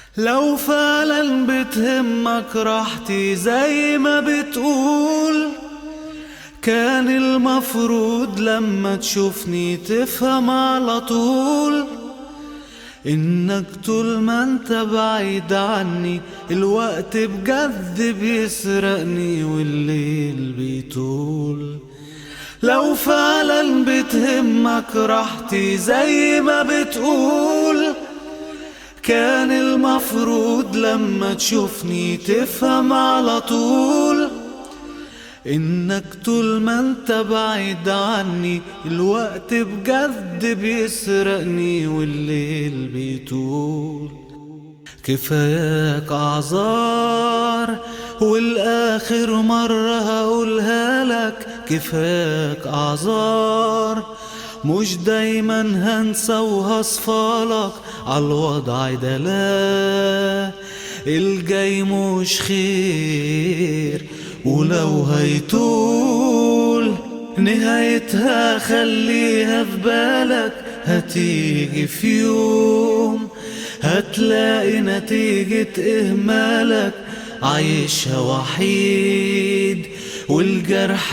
لو فعلا بتهمك راحتي زي ما بتقول كان المفروض لما تشوفني تفهم على طول انك طول ما انت بعيد عني الوقت بجد بيسرقني والليل بيطول لو فعلا بتهمك راحتي زي ما بتقول كان المفروض لما تشوفني تفهم على طول انك طول ما انت بعيد عني الوقت بجد بيسرقني والليل بيطول كفاياك اعذار والاخر مرة هقولها لك كفاياك اعذار مش دايما هنسى وهصفالك عالوضع ده لا الجاي مش خير ولو هيطول نهايتها خليها في بالك هتيجي في يوم هتلاقي نتيجة إهمالك عايشها وحيد والجرح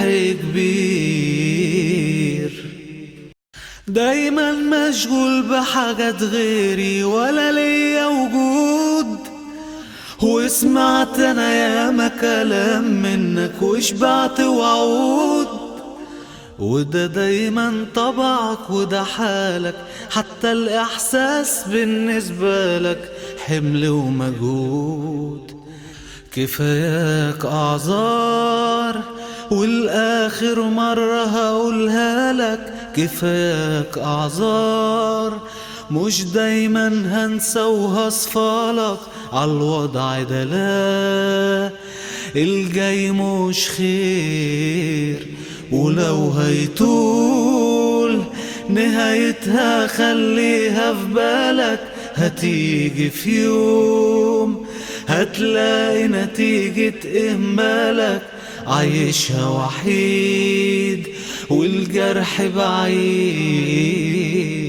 كبير دايما مشغول بحاجات غيري ولا ليا وجود وسمعت انا ياما كلام منك وشبعت وعود وده دايما طبعك وده حالك حتى الاحساس بالنسبة لك حمل ومجهود كفاياك اعذار والاخر مرة هقولها لك كفاياك اعذار مش دايما هنسى وهصفالك عالوضع ده لا الجاي مش خير ولو هيطول نهايتها خليها في بالك هتيجي في يوم هتلاقي نتيجة إهمالك عايشها وحيد والجرح بعيد